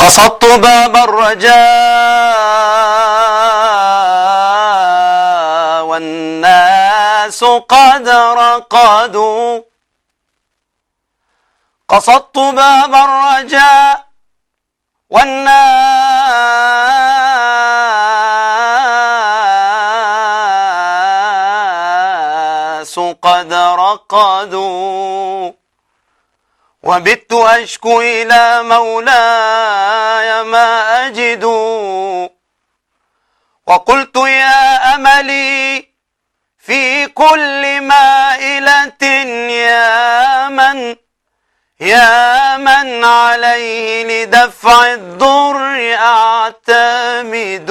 قصدت باب الرجاء والناس قد رقدوا قصدت باب الرجاء والناس قد رقدوا وبت أشكو إلى مولاي ما أجد وقلت يا أملي في كل مائلة يا من يا من عليه لدفع الضر أعتمد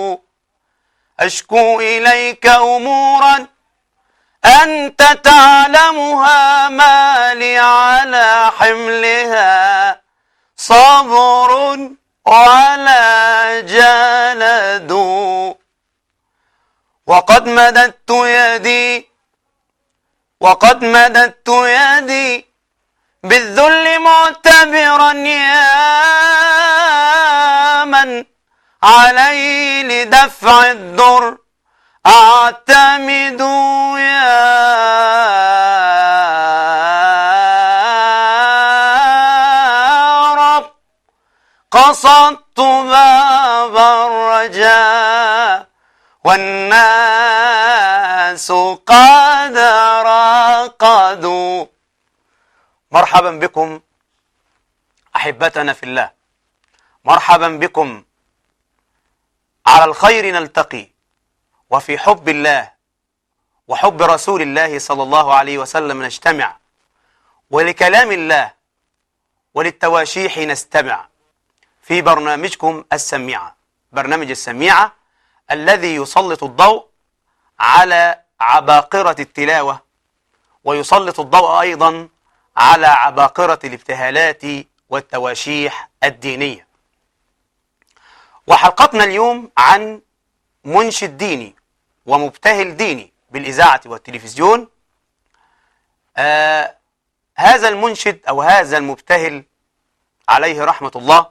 أشكو إليك أمورا أنت تعلمها ما لي على حملها صبر ولا جلد وقد مددت يدي وقد مددت يدي بالذل معتبرا يا من علي لدفع الضر أعتمد يا رب قصدت باب الرجاء والناس قد رقدوا مرحبا بكم أحبتنا في الله مرحبا بكم على الخير نلتقي وفي حب الله وحب رسول الله صلى الله عليه وسلم نجتمع ولكلام الله وللتواشيح نستمع في برنامجكم السميعة برنامج السميعة الذي يسلط الضوء على عباقرة التلاوة ويسلط الضوء أيضا على عباقرة الابتهالات والتواشيح الدينية وحلقتنا اليوم عن منشد ديني ومبتهل ديني بالإذاعة والتلفزيون آه هذا المنشد أو هذا المبتهل عليه رحمة الله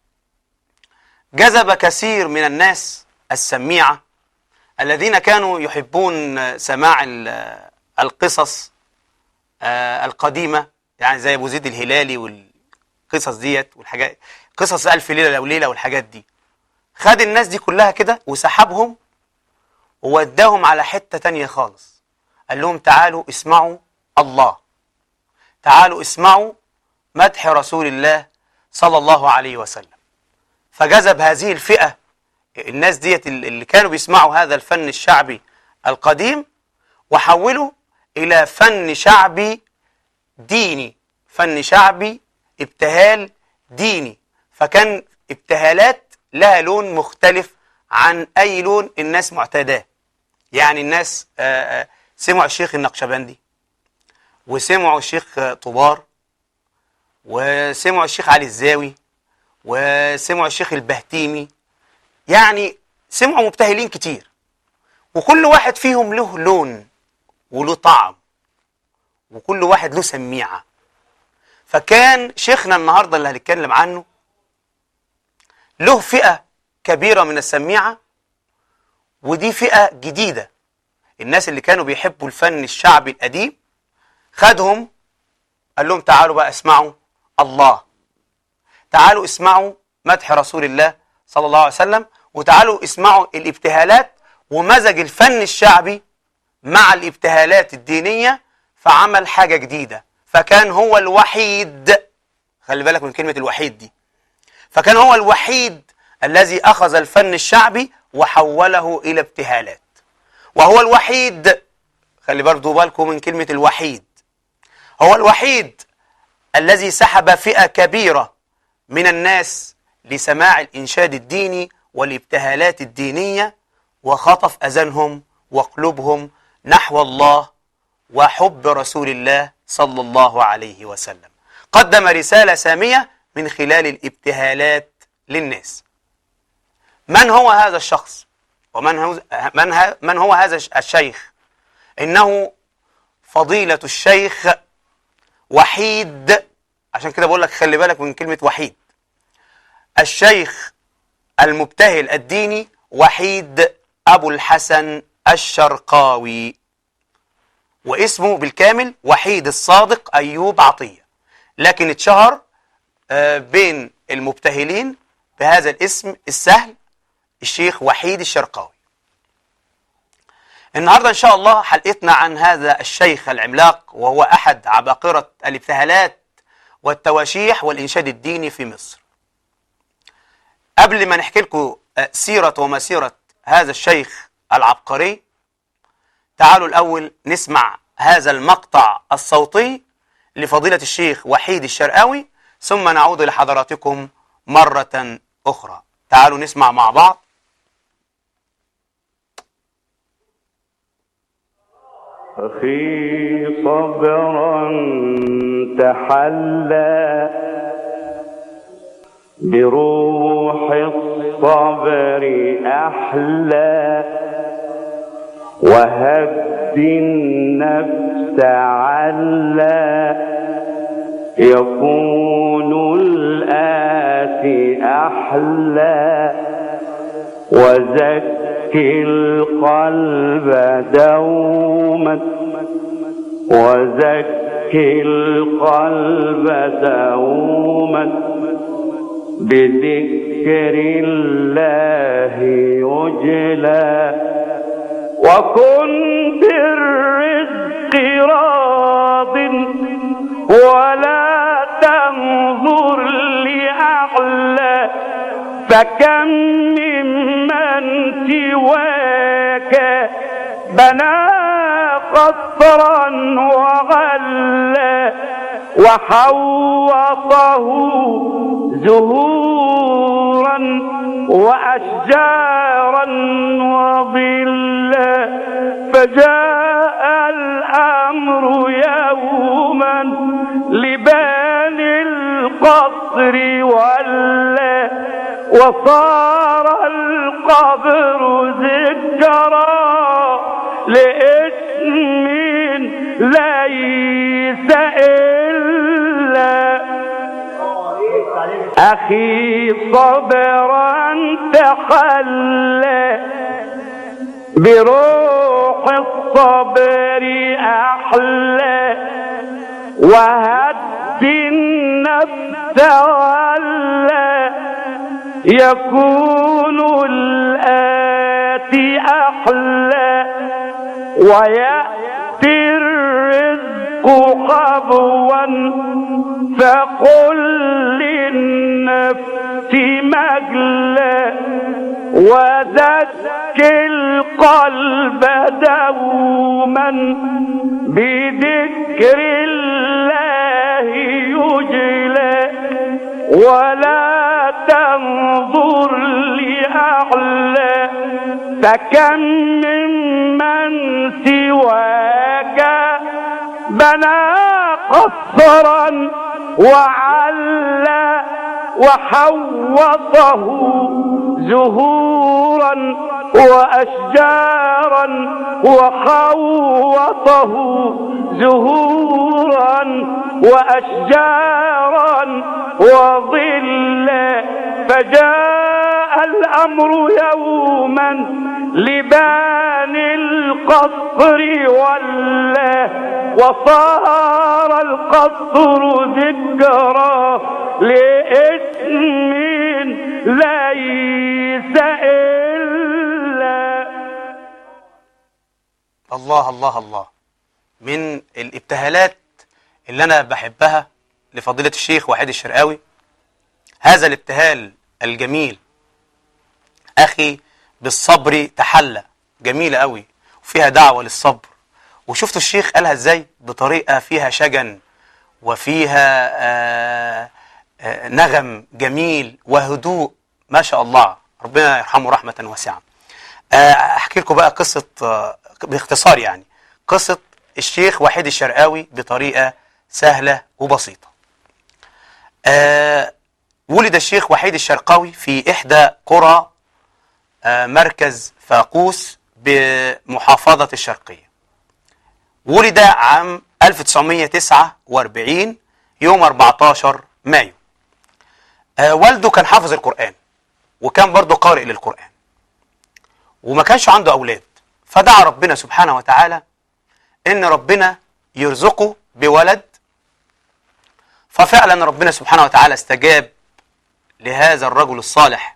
جذب كثير من الناس السميعة الذين كانوا يحبون سماع القصص آه القديمة يعني زي أبو زيد الهلالي والقصص ديت والحاجات قصص ألف ليلة وليلة والحاجات دي خد الناس دي كلها كده وسحبهم ووداهم على حتة تانية خالص قال لهم تعالوا اسمعوا الله تعالوا اسمعوا مدح رسول الله صلى الله عليه وسلم فجذب هذه الفئة الناس ديت اللي كانوا بيسمعوا هذا الفن الشعبي القديم وحولوا إلى فن شعبي ديني فن شعبي ابتهال ديني فكان ابتهالات لها لون مختلف عن أي لون الناس معتاداه يعني الناس آآ آآ سمعوا الشيخ النقشبندي وسمعوا الشيخ طوبار وسمعوا الشيخ علي الزاوي وسمعوا الشيخ البهتيمي يعني سمعوا مبتهلين كتير وكل واحد فيهم له لون وله طعم وكل واحد له سميعة فكان شيخنا النهاردة اللي هنتكلم عنه له فئة كبيرة من السميعة ودي فئة جديدة الناس اللي كانوا بيحبوا الفن الشعبي القديم خدهم قال لهم تعالوا بقى اسمعوا الله تعالوا اسمعوا مدح رسول الله صلى الله عليه وسلم وتعالوا اسمعوا الابتهالات ومزج الفن الشعبي مع الابتهالات الدينية فعمل حاجة جديدة فكان هو الوحيد خلي بالك من كلمة الوحيد دي فكان هو الوحيد الذي أخذ الفن الشعبي وحوله إلى ابتهالات وهو الوحيد خلي برضو بالكم من كلمة الوحيد هو الوحيد الذي سحب فئة كبيرة من الناس لسماع الإنشاد الديني والابتهالات الدينية وخطف أذانهم وقلوبهم نحو الله وحب رسول الله صلى الله عليه وسلم قدم رسالة سامية من خلال الابتهالات للناس من هو هذا الشخص ومن هو من, ه... من هو هذا الشيخ إنه فضيلة الشيخ وحيد عشان كده بقول لك خلي بالك من كلمة وحيد الشيخ المبتهل الديني وحيد أبو الحسن الشرقاوي واسمه بالكامل وحيد الصادق أيوب عطية لكن اتشهر آه، بين المبتهلين بهذا الاسم السهل الشيخ وحيد الشرقاوي النهاردة إن شاء الله حلقتنا عن هذا الشيخ العملاق وهو أحد عباقرة الابتهالات والتواشيح والإنشاد الديني في مصر قبل ما نحكي لكم آه، سيرة ومسيرة هذا الشيخ العبقري تعالوا الأول نسمع هذا المقطع الصوتي لفضيلة الشيخ وحيد الشرقاوي ثم نعود لحضراتكم مرة أخرى تعالوا نسمع مع بعض أخي صبرا تحلى بروح الصبر أحلى وهد النفس علا يكون الآتي أحلى وزكي القلب دوما وزكي القلب دوما بذكر الله يجلى وكن بالرزق راض ولا تنظر لأعلى فكم ممن سواك بنى قصرا وغلى وحوطه زهورا وأشجارا وظلا فجاء الأمر يوما لبان القصر ولا وصار القبر ذكرى لاسم ليس إلا أخي صبرا تحلى بروح الصبر أحلى وهد النفس ولا يكون الآتي أحلى ويأتي الرزق خبوا فقل للنفس مجلى وذك القلب دوما بذكر الله يجلى ولا تنظر لأعلى فكم ممن سواك بنى قصرا وعلى وحوطه زهورا وأشجارا وحوطه زهورا وأشجارا وظلا فجاء الأمر يوما لبان القصر ولا وصار القصر ذكرى لاسم ليس إلا الله الله الله من الابتهالات اللي أنا بحبها لفضيلة الشيخ وحيد الشرقاوي هذا الابتهال الجميل أخي بالصبر تحلى جميلة قوي وفيها دعوة للصبر وشفتوا الشيخ قالها ازاي بطريقة فيها شجن وفيها آه آه نغم جميل وهدوء ما شاء الله ربنا يرحمه رحمة واسعة آه احكي لكم بقى قصة آه باختصار يعني قصة الشيخ وحيد الشرقاوي بطريقة سهلة وبسيطة آه ولد الشيخ وحيد الشرقاوي في إحدى قرى آه مركز فاقوس بمحافظة الشرقية ولد عام 1949 يوم 14 مايو آه، والده كان حافظ القرآن وكان برضه قارئ للقرآن وما كانش عنده أولاد فدعا ربنا سبحانه وتعالى إن ربنا يرزقه بولد ففعلا ربنا سبحانه وتعالى استجاب لهذا الرجل الصالح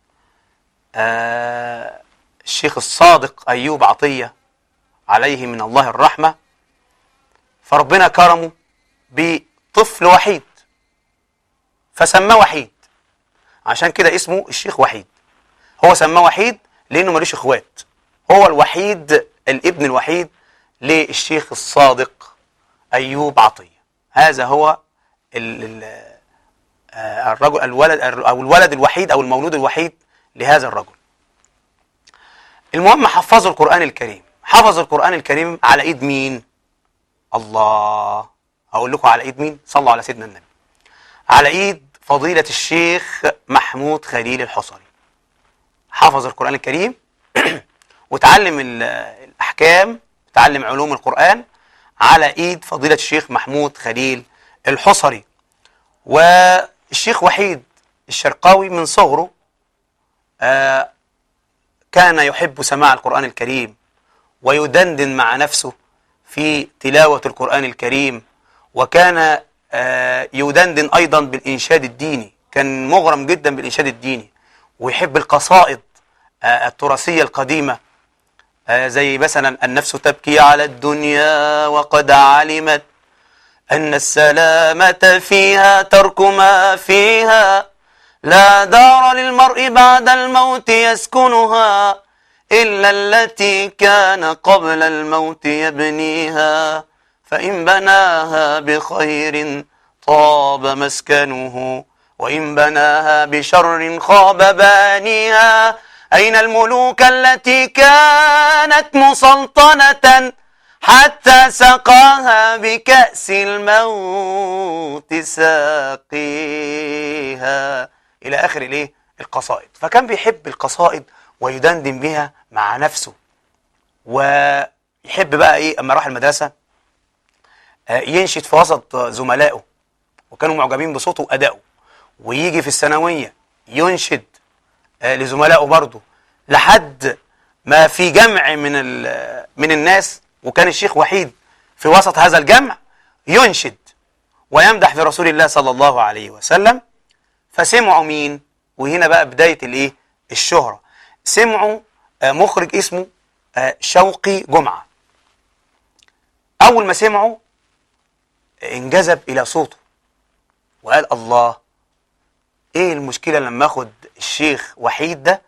آه الشيخ الصادق أيوب عطية عليه من الله الرحمة فربنا كرمه بطفل وحيد فسماه وحيد عشان كده اسمه الشيخ وحيد هو سماه وحيد لانه ملوش اخوات هو الوحيد الابن الوحيد للشيخ الصادق ايوب عطيه هذا هو ال ال آه، الرجل الولد او الولد الوحيد او المولود الوحيد لهذا الرجل المهم حفظوا القران الكريم حفظ القران الكريم على ايد مين الله هقول لكم على ايد مين صلوا على سيدنا النبي على ايد فضيلة الشيخ محمود خليل الحصري حفظ القرآن الكريم وتعلم ال- الأحكام تعلم علوم القرآن على ايد فضيلة الشيخ محمود خليل الحصري والشيخ وحيد الشرقاوي من صغره آه، كان يحب سماع القرآن الكريم ويدندن مع نفسه في تلاوة القرآن الكريم وكان آه، يدندن أيضا بالإنشاد الديني كان مغرم جدا بالإنشاد الديني ويحب القصائد آه، التراثية القديمة آه، زي مثلا النفس تبكي على الدنيا وقد علمت أن السلامة فيها ترك ما فيها لا دار للمرء بعد الموت يسكنها إلا التي كان قبل الموت يبنيها فإن بناها بخير طاب مسكنه وإن بناها بشر خاب بانيها أين الملوك التي كانت مسلطنة حتى سقاها بكأس الموت ساقيها إلى آخر الإيه؟ القصائد فكان بيحب القصائد ويدندن بها مع نفسه ويحب بقى إيه أما راح المدرسة آه، ينشد في وسط زملائه وكانوا معجبين بصوته وأدائه ويجي في الثانوية ينشد آه، لزملائه برضه لحد ما في جمع من ال- من الناس وكان الشيخ وحيد في وسط هذا الجمع ينشد ويمدح في رسول الله صلى الله عليه وسلم فسمعوا مين وهنا بقى بداية الايه الشهرة سمعوا آه، مخرج اسمه آه، شوقي جمعة أول ما سمعوا انجذب إلى صوته وقال الله ايه المشكلة لما اخد الشيخ وحيد ده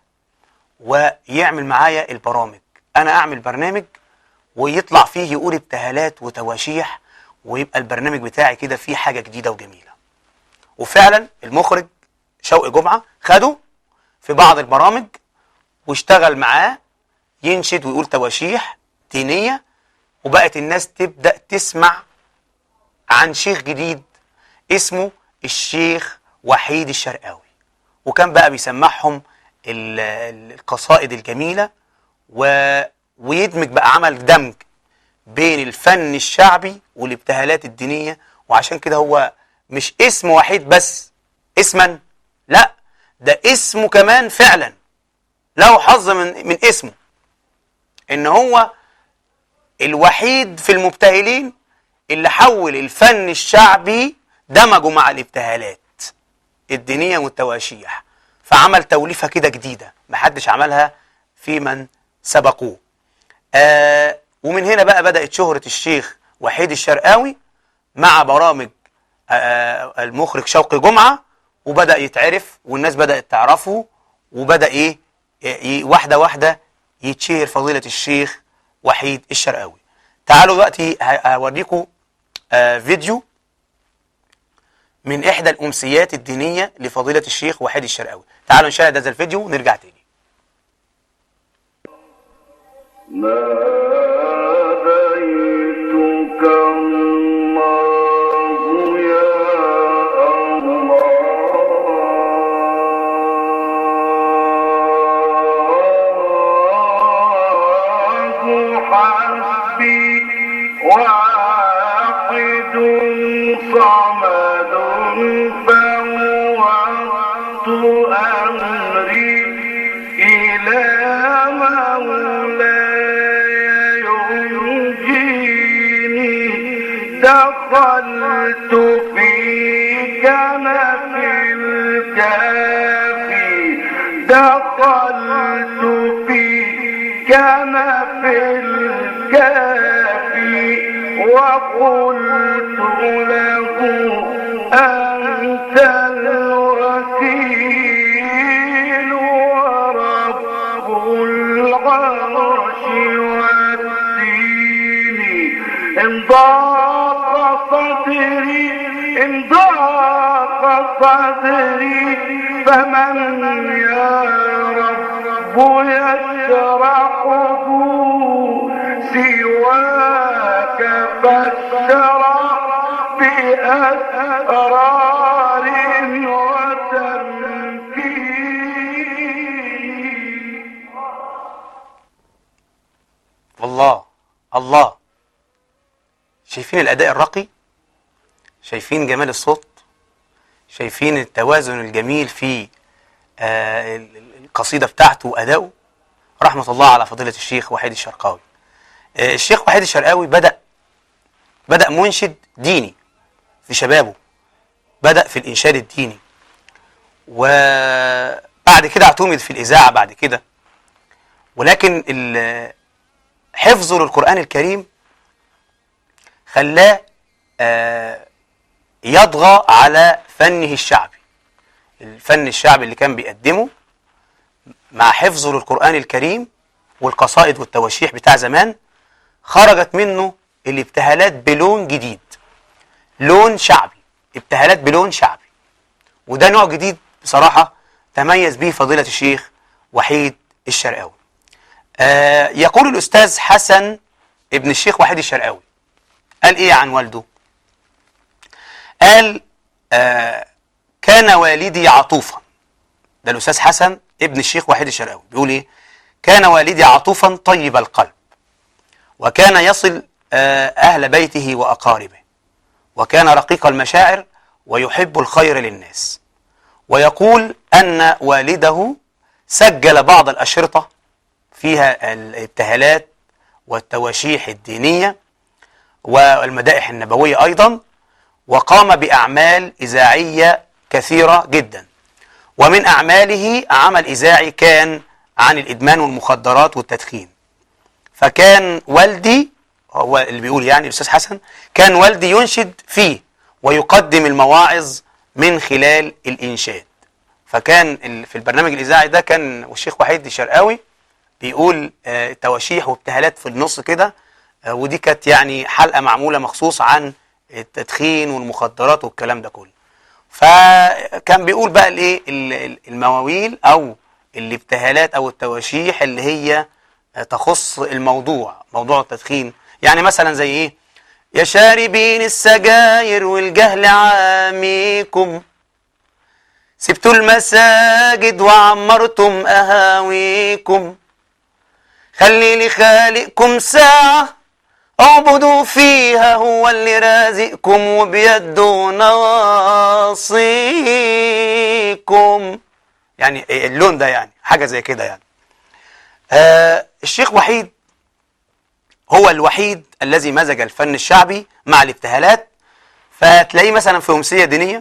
ويعمل معايا البرامج انا اعمل برنامج ويطلع فيه يقول ابتهالات وتواشيح ويبقى البرنامج بتاعي كده فيه حاجة جديدة وجميلة وفعلا المخرج شوقي جمعة خده في بعض البرامج واشتغل معاه ينشد ويقول تواشيح دينية وبقت الناس تبدأ تسمع عن شيخ جديد اسمه الشيخ وحيد الشرقاوي وكان بقى بيسمعهم ال- ال- القصائد الجميلة و... ويدمج بقى عمل دمج بين الفن الشعبي والابتهالات الدينية وعشان كده هو مش اسم وحيد بس اسما لا ده اسمه كمان فعلا له حظ من من اسمه ان هو الوحيد في المبتهلين اللي حول الفن الشعبي دمجه مع الابتهالات الدينية والتواشيح فعمل توليفة كده جديدة محدش عملها في من سبقوه آه ومن هنا بقى بدأت شهرة الشيخ وحيد الشرقاوي مع برامج آه المخرج شوقي جمعة وبدأ يتعرف والناس بدأت تعرفه وبدأ ايه ي- واحدة واحدة يتشهر فضيلة الشيخ وحيد الشرقاوي تعالوا دلوقتي ه- هوريكم آه فيديو من إحدى الأمسيات الدينية لفضيلة الشيخ وحيد الشرقاوي تعالوا نشاهد هذا الفيديو ونرجع تاني ناديتك الله يا الله حسبي واحد صمد فهو دخلت في كنف الكافي دخلت في كنف الكافي وقلت له أنت الوكيل ورب العرش والدين إن ضاق صدري إن ضاق صدري فمن يا رب يشرحه سواك فاشرح بأسرار وتمكين الله الله شايفين الأداء الراقي شايفين جمال الصوت شايفين التوازن الجميل في آه، ال- ال- القصيدة بتاعته وأدائه رحمة الله على فضيلة الشيخ وحيد الشرقاوي آه، الشيخ وحيد الشرقاوي بدأ بدأ منشد ديني في شبابه بدأ في الإنشاد الديني وبعد كده اعتمد في الإذاعة بعد كده ولكن ال- حفظه للقرآن الكريم خلاه آه، يطغى على فنه الشعبي الفن الشعبي اللي كان بيقدمه مع حفظه للقرآن الكريم والقصائد والتواشيح بتاع زمان خرجت منه الابتهالات بلون جديد لون شعبي ابتهالات بلون شعبي وده نوع جديد بصراحة تميز به فضيلة الشيخ وحيد الشرقاوي آه يقول الأستاذ حسن ابن الشيخ وحيد الشرقاوي قال إيه عن والده قال آه كان والدي عطوفا ده الأستاذ حسن ابن الشيخ وحيد الشرقاوي بيقول إيه كان والدي عطوفا طيب القلب وكان يصل آه أهل بيته وأقاربه وكان رقيق المشاعر ويحب الخير للناس ويقول أن والده سجل بعض الأشرطة فيها الابتهالات والتواشيح الدينية والمدائح النبوية أيضا وقام بأعمال إذاعية كثيرة جدا ومن أعماله عمل إذاعي كان عن الإدمان والمخدرات والتدخين فكان والدي هو اللي بيقول يعني الأستاذ حسن كان والدي ينشد فيه ويقدم المواعظ من خلال الإنشاد فكان ال- في البرنامج الإذاعي ده كان والشيخ وحيد الشرقاوي بيقول آه، تواشيح وابتهالات في النص كده آه، ودي كانت يعني حلقة معمولة مخصوص عن التدخين والمخدرات والكلام ده كله فكان بيقول بقى الايه ال- ال- المواويل او الابتهالات او التواشيح اللي هي آه، تخص الموضوع موضوع التدخين يعني مثلا زي ايه يا شاربين السجاير والجهل عاميكم سبتوا المساجد وعمرتم أهاويكم خلي لخالقكم ساعة اعبدوا فيها هو اللي رازقكم وبيده نواصيكم يعني اللون ده يعني حاجة زي كده يعني آه الشيخ وحيد هو الوحيد الذي مزج الفن الشعبي مع الابتهالات فتلاقيه مثلا في أمسية دينية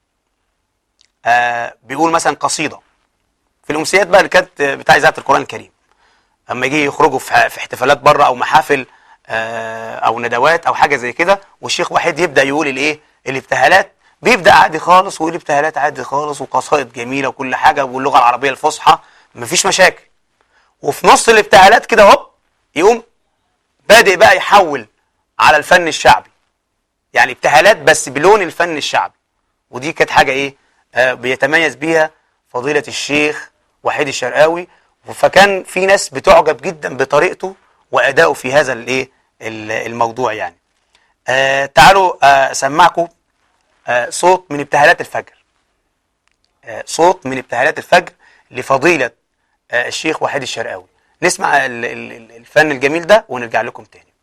آه بيقول مثلا قصيدة في الأمسيات بقى اللي كانت بتاع إذاعة القرآن الكريم اما يجي يخرجوا في ح- في احتفالات بره او محافل آه، او ندوات او حاجه زي كده والشيخ وحيد يبدا يقول الايه الابتهالات بيبدا عادي خالص ويقول ابتهالات عادي خالص وقصائد جميله وكل حاجه واللغه العربيه الفصحى مفيش مشاكل وفي نص الابتهالات كده هوب يقوم بادئ بقى يحول على الفن الشعبي يعني ابتهالات بس بلون الفن الشعبي ودي كانت حاجه ايه آه بيتميز بيها فضيله الشيخ وحيد الشرقاوي فكان في ناس بتعجب جدا بطريقته وادائه في هذا الايه ال- الموضوع يعني آه تعالوا آه، اسمعكم آه صوت من ابتهالات الفجر آه صوت من ابتهالات الفجر لفضيله آه الشيخ وحيد الشرقاوي نسمع ال- ال- ال- الفن الجميل ده ونرجع لكم تاني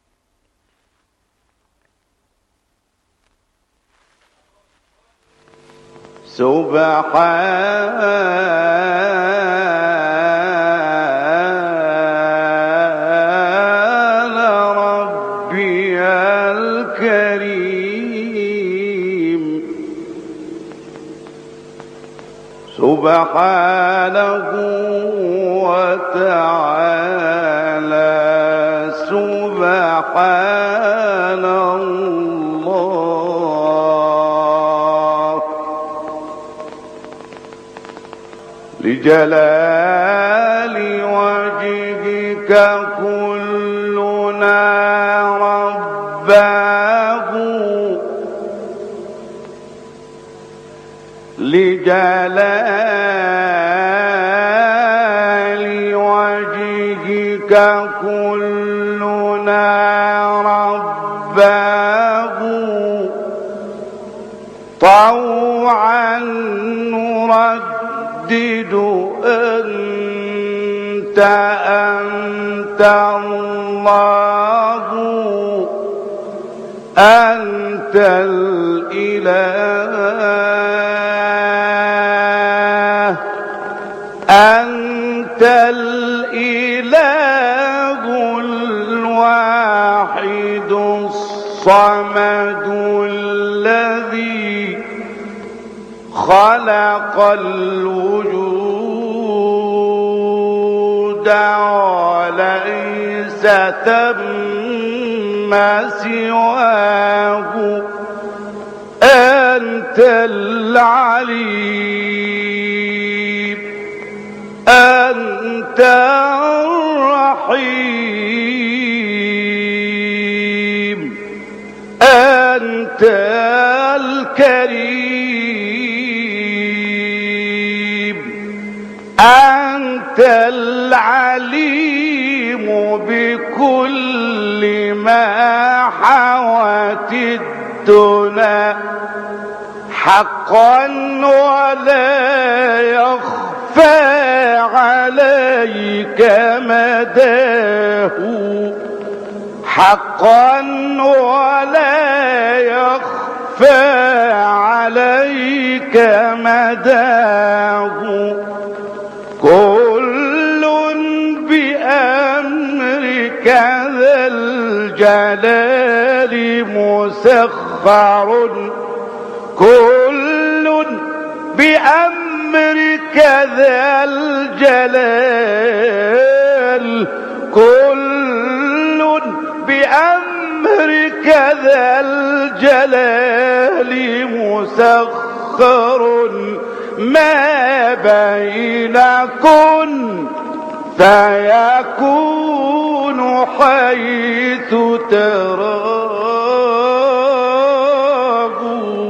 سبحان ربي الكريم سبحانه وتعالى سبحان الله لجلال وجهك كلنا رباه لجلال وجهك كلنا رباه طوعا نردد أنت أنت الله أنت الإله أنت الإله الواحد الصمد الذي خلق الوجود وليس ثم سواه أنت العليم أنت الرحيم أنت الكريم أنت العليم بكل ما حوت الدنا حقا ولا يخفى عليك مداه حقا ولا يخفى عليك مداه كل بأمرك ذا الجلال مسخر كل بأمرك ذا الجلال كل بأمرك ذا الجلال مسخر ما بين كن فيكون حيث تراه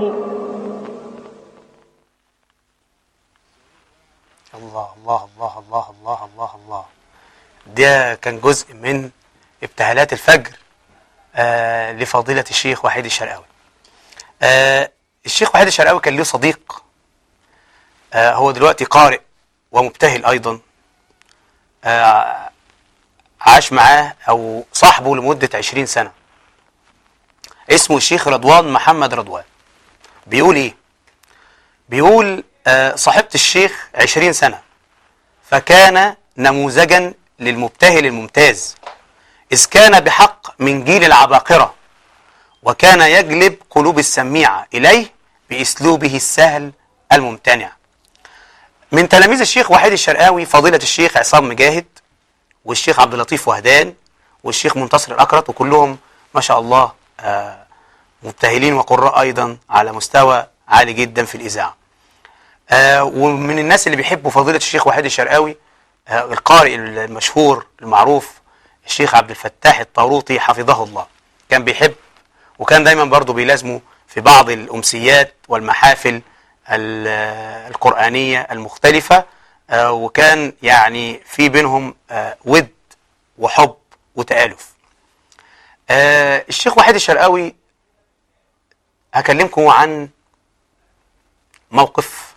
الله الله الله الله الله الله الله ده كان جزء من ابتهالات الفجر آه لفضيلة الشيخ وحيد الشرقاوي آه الشيخ وحيد الشرقاوي كان له صديق آه هو دلوقتي قارئ ومبتهل أيضا آه عاش معاه أو صاحبه لمدة عشرين سنة اسمه الشيخ رضوان محمد رضوان بيقول إيه بيقول آه صاحبت الشيخ عشرين سنة فكان نموذجا للمبتهل الممتاز إذ كان بحق من جيل العباقرة وكان يجلب قلوب السميعة إليه بأسلوبه السهل الممتنع من تلاميذ الشيخ وحيد الشرقاوي فضيلة الشيخ عصام مجاهد والشيخ عبد اللطيف وهدان والشيخ منتصر الأكرت وكلهم ما شاء الله آه مبتهلين وقراء أيضا على مستوى عالي جدا في الإذاعة آه ومن الناس اللي بيحبوا فضيلة الشيخ وحيد الشرقاوي آه القارئ المشهور المعروف الشيخ عبد الفتاح الطاروطي حفظه الله كان بيحب وكان دايما برضه بيلازمه في بعض الأمسيات والمحافل القرآنية المختلفة آه وكان يعني في بينهم آه ود وحب وتآلف آه الشيخ وحيد الشرقاوي هكلمكم عن موقف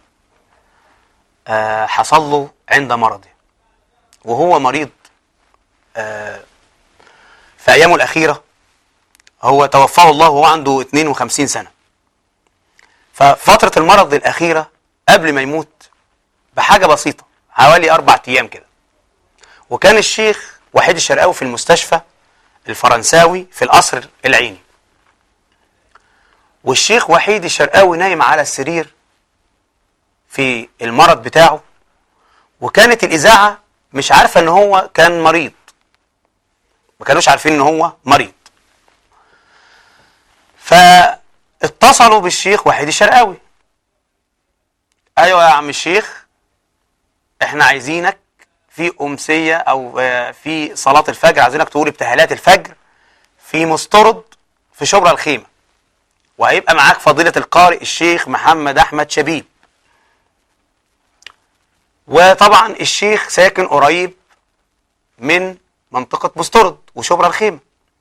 حصل له عند مرضه وهو مريض في أيامه الأخيرة هو توفاه الله وهو عنده 52 سنة ففترة المرض الأخيرة قبل ما يموت بحاجة بسيطة حوالي أربع أيام كده وكان الشيخ وحيد الشرقاوي في المستشفى الفرنساوي في القصر العيني والشيخ وحيد الشرقاوي نايم على السرير في المرض بتاعه وكانت الإذاعة مش عارفة إن هو كان مريض ما كانوش عارفين إن هو مريض فاتصلوا بالشيخ وحيد الشرقاوي أيوة يا عم الشيخ إحنا عايزينك في أمسية أو آه، في صلاة الفجر عايزينك تقول ابتهالات الفجر في مسترد في شبرا الخيمة وهيبقى معاك فضيلة القارئ الشيخ محمد أحمد شبيب وطبعا الشيخ ساكن قريب من منطقة مسترد وشبرا الخيمة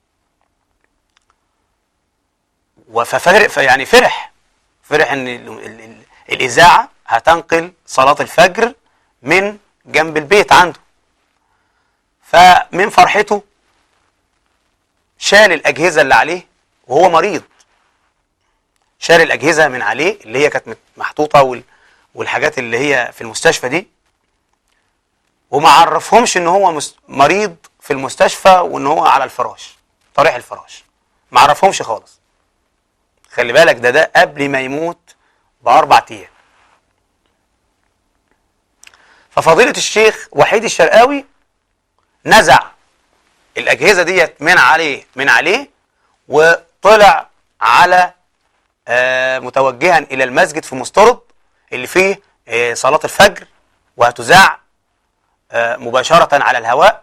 وففرق يعني فرح فرح ان ال ال ال الإذاعة هتنقل صلاة الفجر من جنب البيت عنده فمن فرحته شال الأجهزة اللي عليه وهو مريض شال الأجهزة من عليه اللي هي كانت مت- محطوطة وال والحاجات اللي هي في المستشفى دي وما عرفهمش ان هو مس- مريض في المستشفى وان هو على الفراش طريح الفراش ما عرفهمش خالص خلي بالك ده ده قبل ما يموت باربع ايام ففضيلة الشيخ وحيد الشرقاوي نزع الأجهزة ديت من عليه من عليه وطلع على آه، متوجها إلى المسجد في مسترد اللي فيه آه، صلاة الفجر وهتذاع آه، مباشرة على الهواء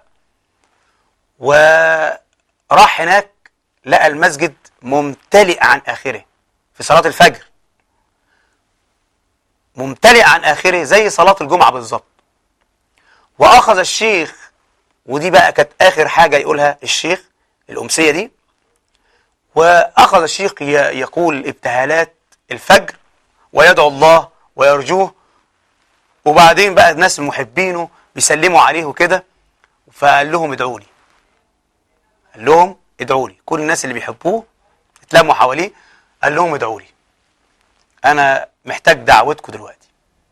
وراح هناك لقى المسجد ممتلئ عن آخره في صلاة الفجر ممتلئ عن آخره زي صلاة الجمعة بالظبط وأخذ الشيخ ودي بقى كانت آخر حاجة يقولها الشيخ الأمسية دي وأخذ الشيخ ي- يقول ابتهالات الفجر ويدعو الله ويرجوه وبعدين بقى الناس محبينه بيسلموا عليه وكده فقال لهم ادعوا لي قال لهم ادعوا لي كل الناس اللي بيحبوه اتلموا حواليه قال لهم ادعوا لي انا محتاج دعوتكم دلوقتي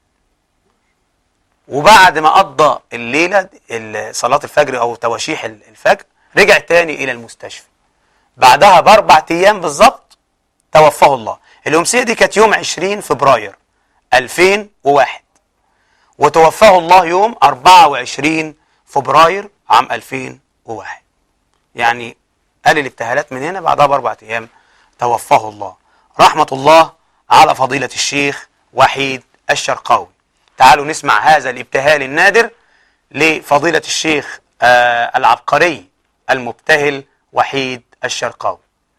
وبعد ما قضى الليله ال- صلاه الفجر او تواشيح ال- الفجر رجع تاني الى المستشفى بعدها باربع ايام بالظبط توفاه الله الامسيه دي كانت يوم 20 فبراير 2001 وتوفاه الله يوم 24 فبراير عام 2001 يعني قال الابتهالات من هنا بعدها باربع ايام توفاه الله رحمه الله على فضيله الشيخ وحيد الشرقاوي تعالوا نسمع هذا الابتهال النادر لفضيله الشيخ آه العبقري المبتهل وحيد الشرقاوي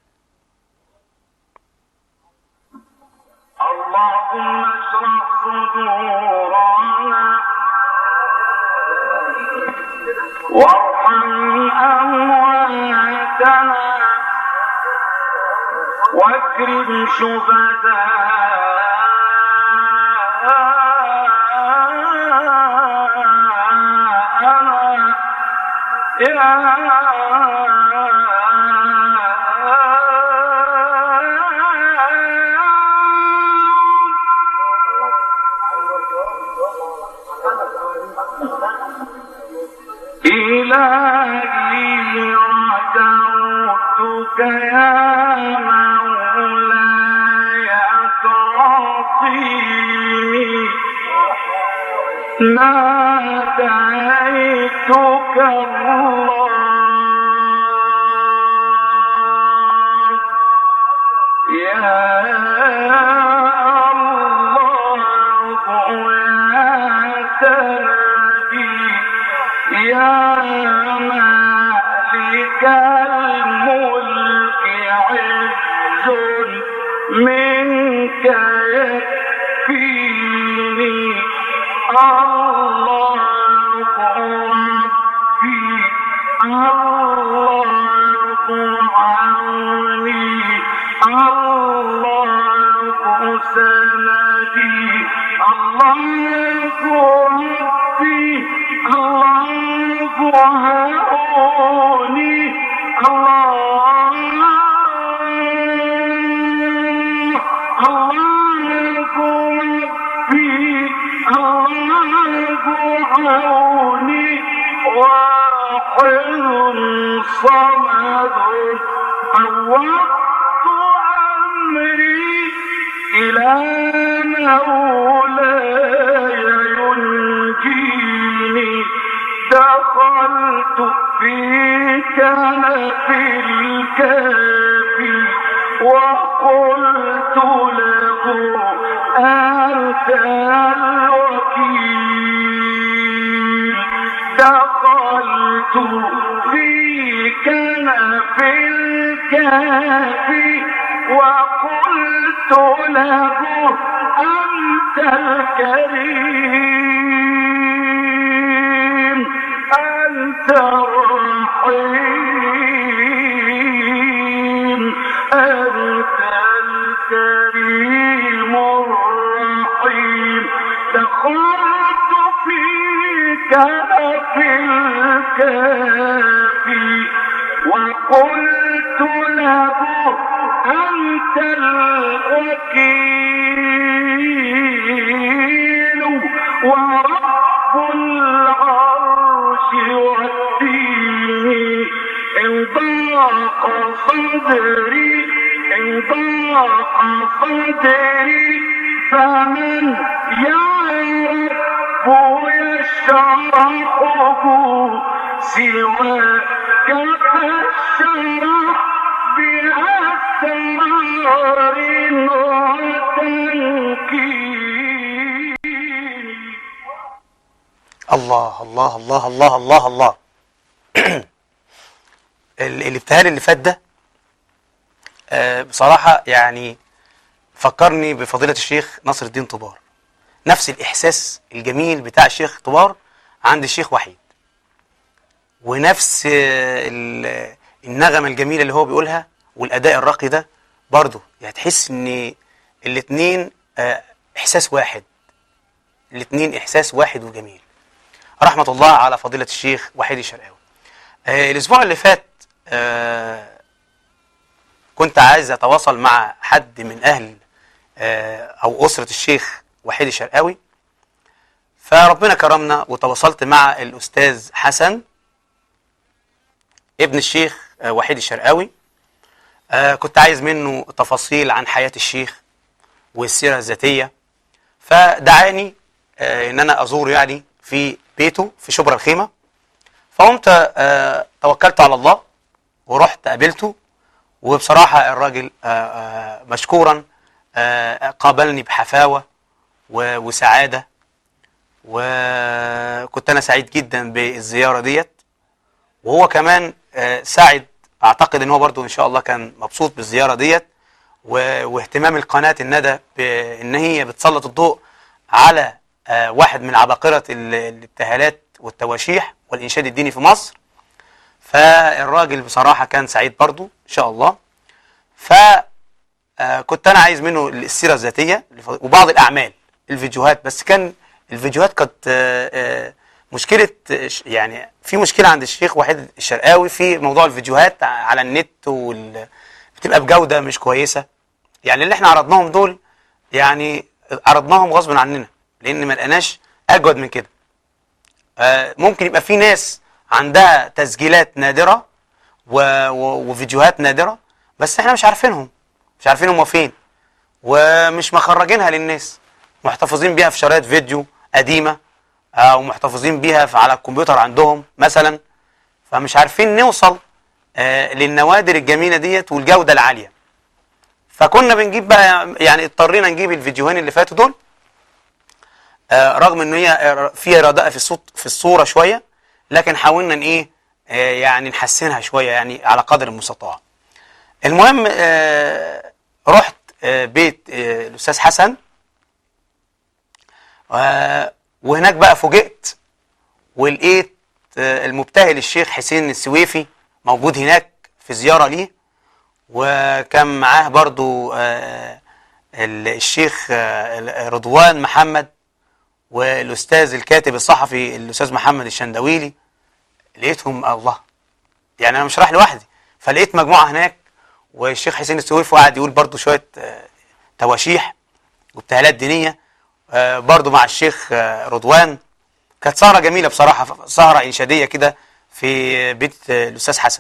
اللهم اشرح صدورنا وارحم أمواتنا واكرم شهداءنا إلهي رجوتك يا مولاي أكرمتني ناديتك الله يا الله يا سندي يا مالك الملك عز منك يكفيني الله ربي الله عوني الله سندي الله ربي الله هوني الله الله ربي الله عوني واحد صمد فوضت أمري إلى مولاي في كنف الكافي وقلت له أنت الوكيل دخلت في كنف الكافي وقلت له أنت الكريم أنت الرحيم أنت الكريم الرحيم دخلت في كنف الكافي وقلت له أنت الوكيل ورب العرش والدين إن ضاق صدري إن ضاق صدري فمن يعرف يشرحه سواك فاشرح بأسرار وتنكيل الله الله الله الله الله الله ال- الابتهال اللي فات ده آه، بصراحة يعني فكرني بفضيلة الشيخ نصر الدين طبار نفس الإحساس الجميل بتاع الشيخ طبار عند الشيخ وحيد ونفس آه، ال- النغمة الجميلة اللي هو بيقولها والأداء الراقي ده برضه يعني تحس إن الاتنين آه، إحساس واحد الاتنين إحساس واحد وجميل رحمة الله على فضيلة الشيخ وحيد الشرقاوي آه، الأسبوع اللي فات آه، كنت عايز أتواصل مع حد من أهل آه، أو أسرة الشيخ وحيد الشرقاوي فربنا كرمنا وتواصلت مع الأستاذ حسن ابن الشيخ آه، وحيد الشرقاوي آه، كنت عايز منه تفاصيل عن حياة الشيخ والسيرة الذاتية فدعاني آه، ان انا ازوره يعني في بيته في شبرا الخيمه فقمت آه، توكلت على الله ورحت قابلته وبصراحه الراجل آه، آه، مشكورا آه، قابلني بحفاوه و- وسعاده وكنت انا سعيد جدا بالزياره ديت وهو كمان آه، سعد اعتقد ان هو برضو ان شاء الله كان مبسوط بالزياره ديت و- واهتمام القناه الندى بان هي بتسلط الضوء على آه، واحد من عباقره ال- الابتهالات والتواشيح والانشاد الديني في مصر فالراجل بصراحه كان سعيد برضو ان شاء الله ف آه، كنت انا عايز منه السيره الذاتيه لف- وبعض الاعمال الفيديوهات بس كان الفيديوهات كانت آه، آه، مشكله آه، ش- يعني في مشكله عند الشيخ وحيد الشرقاوي في موضوع الفيديوهات على النت وال بتبقى بجوده مش كويسه يعني اللي احنا عرضناهم دول يعني عرضناهم غصب عننا لان ما لقيناش اجود من كده آه، ممكن يبقى في ناس عندها تسجيلات نادره و... و... وفيديوهات نادره بس احنا مش عارفينهم مش عارفين هم فين ومش مخرجينها للناس محتفظين بيها في شرايط فيديو قديمه او محتفظين بيها في على الكمبيوتر عندهم مثلا فمش عارفين نوصل آه، للنوادر الجميله ديت والجوده العاليه فكنا بنجيب بقى يعني اضطرينا نجيب الفيديوهين اللي فاتوا دول آه، رغم ان هي فيها رداءة في الصوت في الصوره شويه لكن حاولنا ان ايه آه، يعني نحسنها شويه يعني على قدر المستطاع المهم آه، رحت آه، بيت آه، الاستاذ حسن آه، وهناك بقى فوجئت ولقيت آه، المبتهل الشيخ حسين السويفي موجود هناك في زياره ليه وكان معاه برضو آه، ال- الشيخ آه، رضوان محمد والاستاذ الكاتب الصحفي الاستاذ محمد الشندويلي لقيتهم الله يعني انا مش رايح لوحدي فلقيت مجموعه هناك والشيخ حسين السويفي قاعد يقول برضو شويه آه، تواشيح وابتهالات دينيه آه، برضو مع الشيخ آه، رضوان كانت سهره جميله بصراحه سهره انشاديه كده في بيت آه، الاستاذ حسن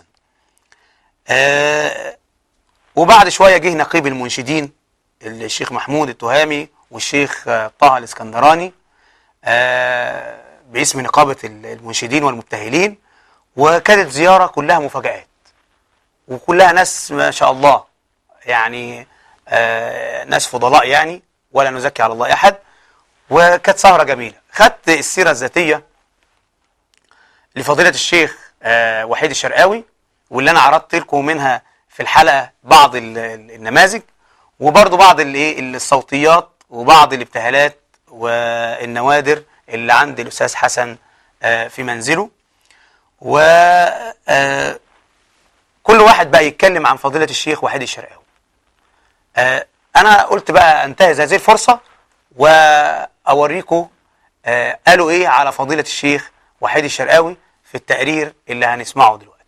آه، وبعد شويه جه نقيب المنشدين الشيخ محمود التهامي والشيخ آه، طه الاسكندراني آه، باسم نقابه المنشدين والمبتهلين وكانت زيارة كلها مفاجآت وكلها ناس ما شاء الله يعني آه ناس فضلاء يعني ولا نزكي على الله أحد وكانت سهرة جميلة خدت السيرة الذاتية لفضيلة الشيخ آه وحيد الشرقاوي واللي أنا عرضت لكم منها في الحلقة بعض ال- ال- النماذج وبرضو بعض الايه الصوتيات وبعض الابتهالات والنوادر اللي عند الأستاذ حسن آه في منزله و آه، كل واحد بقى يتكلم عن فضيلة الشيخ وحيد الشرقاوي آه، أنا قلت بقى أنتهز هذه الفرصة وأوريكم آه، قالوا إيه على فضيلة الشيخ وحيد الشرقاوي في التقرير اللي هنسمعه دلوقتي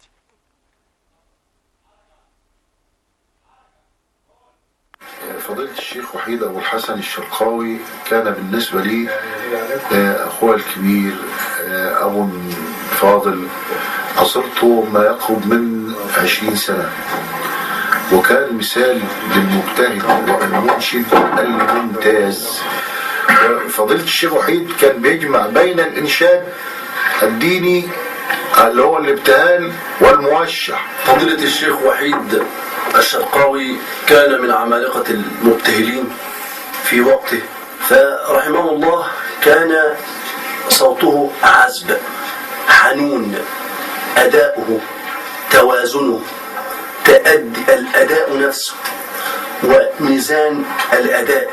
فضيلة الشيخ وحيد أبو الحسن الشرقاوي كان بالنسبة لي آه، أخوه الكبير آه، أبو فاضل عصرته ما يقرب من عشرين سنة وكان مثال للمجتهد والمنشد الممتاز فضيلة الشيخ وحيد كان بيجمع بين الإنشاد الديني اللي هو الابتهال والموشح فضيلة الشيخ وحيد الشرقاوي كان من عمالقة المبتهلين في وقته فرحمه الله كان صوته عذب حنون أداؤه توازنه تأدي الأداء نفسه وميزان الأداء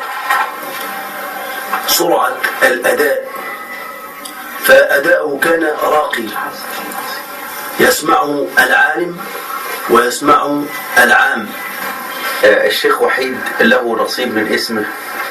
سرعة الأداء فأداؤه كان راقي يسمعه العالم ويسمعه العام آه، الشيخ وحيد له نصيب من اسمه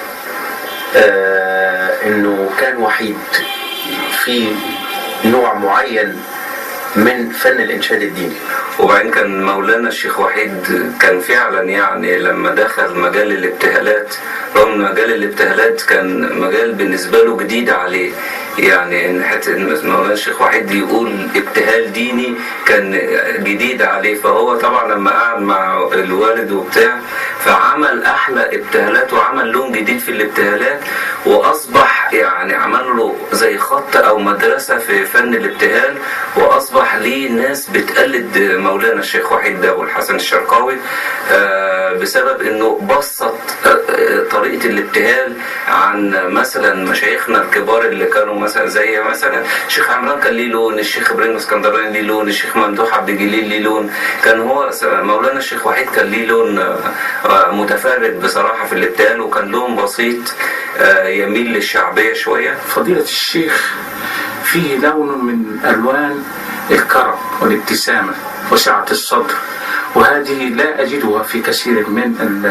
آه، انه كان وحيد في نوع معين من فن الانشاد الديني وبعدين كان مولانا الشيخ وحيد كان فعلا يعني لما دخل مجال الابتهالات رغم ان مجال الابتهالات كان مجال بالنسبه له جديد عليه يعني ان حته إن مولانا الشيخ وحيد يقول ابتهال ديني كان جديد عليه فهو طبعا لما قعد مع الوالد وبتاع فعمل احلى ابتهالات وعمل لون جديد في الابتهالات واصبح يعني عمل له زي خط او مدرسه في فن الابتهال واصبح ليه ناس بتقلد مولانا الشيخ وحيد ده ابو الحسن الشرقاوي آه، بسبب انه بسط آه، آه، طريقه الابتهال عن مثلا مشايخنا الكبار اللي كانوا مثلا زي مثلا الشيخ عمران كان ليه لون الشيخ ابراهيم الاسكندراني ليه لون الشيخ ممدوح عبد الجليل ليه لون كان هو س- مولانا الشيخ وحيد كان ليه لون آه، آه، متفرد بصراحه في الابتهال وكان لون بسيط آه، يميل للشعبيه شويه فضيلة الشيخ فيه لون من ألوان الكرم والابتسامة وسعة الصدر وهذه لا أجدها في كثير من ال-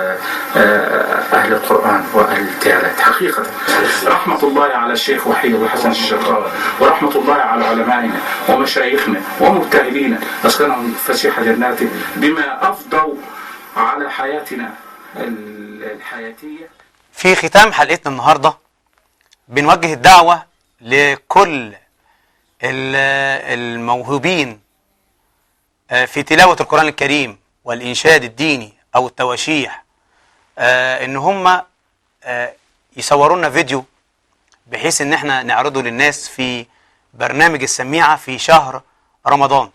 آه، أهل القرآن وأهل التالات حقيقة رحمة الله على الشيخ وحيد وحسن الشرقاوي ورحمة الله على علمائنا ومشايخنا ومبتهلينا أسكنهم فسيح جناته بما أفضوا على حياتنا ال- الحياتية في ختام حلقتنا النهاردة بنوجه الدعوة لكل ال- الموهوبين آه، في تلاوة القرآن الكريم والإنشاد الديني أو التواشيح آه، إن هم آه، يصوروا لنا فيديو بحيث إن احنا نعرضه للناس في برنامج السميعة في شهر رمضان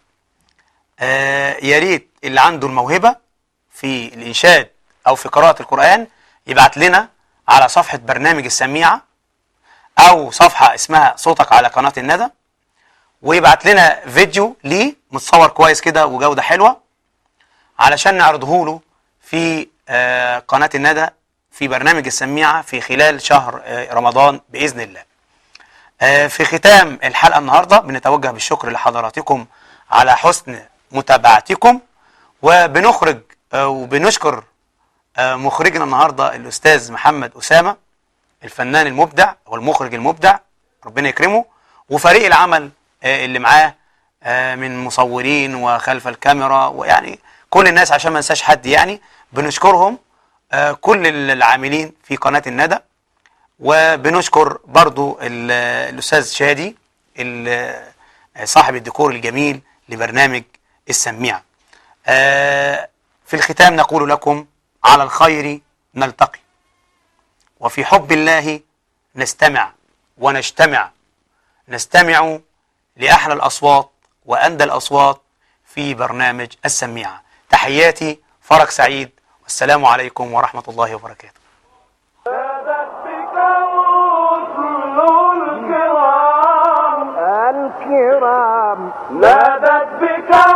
آه، يا ريت اللي عنده الموهبة في الإنشاد أو في قراءة القرآن يبعت لنا على صفحة برنامج السميعة أو صفحة اسمها صوتك على قناة الندى ويبعت لنا فيديو ليه متصور كويس كده وجودة حلوة علشان نعرضه له في آه، قناة الندى في برنامج السميعة في خلال شهر آه، رمضان بإذن الله آه، في ختام الحلقة النهاردة بنتوجه بالشكر لحضراتكم على حسن متابعتكم وبنخرج آه، وبنشكر آه، مخرجنا النهاردة الأستاذ محمد أسامة الفنان المبدع والمخرج المبدع ربنا يكرمه وفريق العمل آه، اللي معاه آه، من مصورين وخلف الكاميرا ويعني كل الناس عشان ما ننساش حد يعني بنشكرهم آه، كل العاملين في قناة الندى وبنشكر برضو ال- الأستاذ شادي ال- صاحب الديكور الجميل لبرنامج السميعة آه، في الختام نقول لكم على الخير نلتقي وفي حب الله نستمع ونجتمع نستمع لأحلى الأصوات وأندى الأصوات في برنامج السميعة تحياتي فرج سعيد والسلام عليكم ورحمة الله وبركاته الكرام نادت بك